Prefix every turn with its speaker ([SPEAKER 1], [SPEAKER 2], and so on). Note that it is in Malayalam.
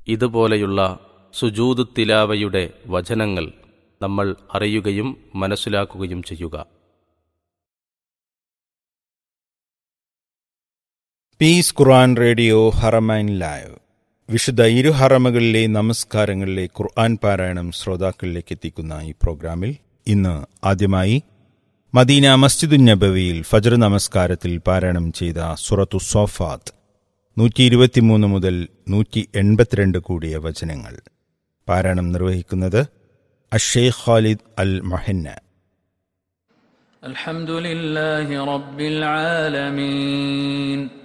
[SPEAKER 1] ഇതുപോലെയുള്ള സുജൂദ് തിലാവയുടെ വചനങ്ങൾ നമ്മൾ അറിയുകയും മനസ്സിലാക്കുകയും ചെയ്യുക
[SPEAKER 2] peace Quran radio Haramain live വിശുദ്ധ ഇരു ഹറമകളിലെ നമസ്കാരങ്ങളിലെ ഖുർആൻ പാരായണം ശ്രോതാക്കളിലേക്ക് എത്തിക്കുന്ന ഈ പ്രോഗ്രാമിൽ ഇന്ന് ആദ്യമായി മദീന മസ്ജിദു നബവിയിൽ ഫജർ നമസ്കാരത്തിൽ പാരായണം ചെയ്ത സുറത്തു സോഫാത്ത് നൂറ്റി ഇരുപത്തിമൂന്ന് മുതൽ നൂറ്റി എൺപത്തിരണ്ട് കൂടിയ വചനങ്ങൾ പാരായണം നിർവഹിക്കുന്നത് അഷേഖ് ഖാലിദ് അൽ മഹന്ന
[SPEAKER 3] الحمد لله رب العالمين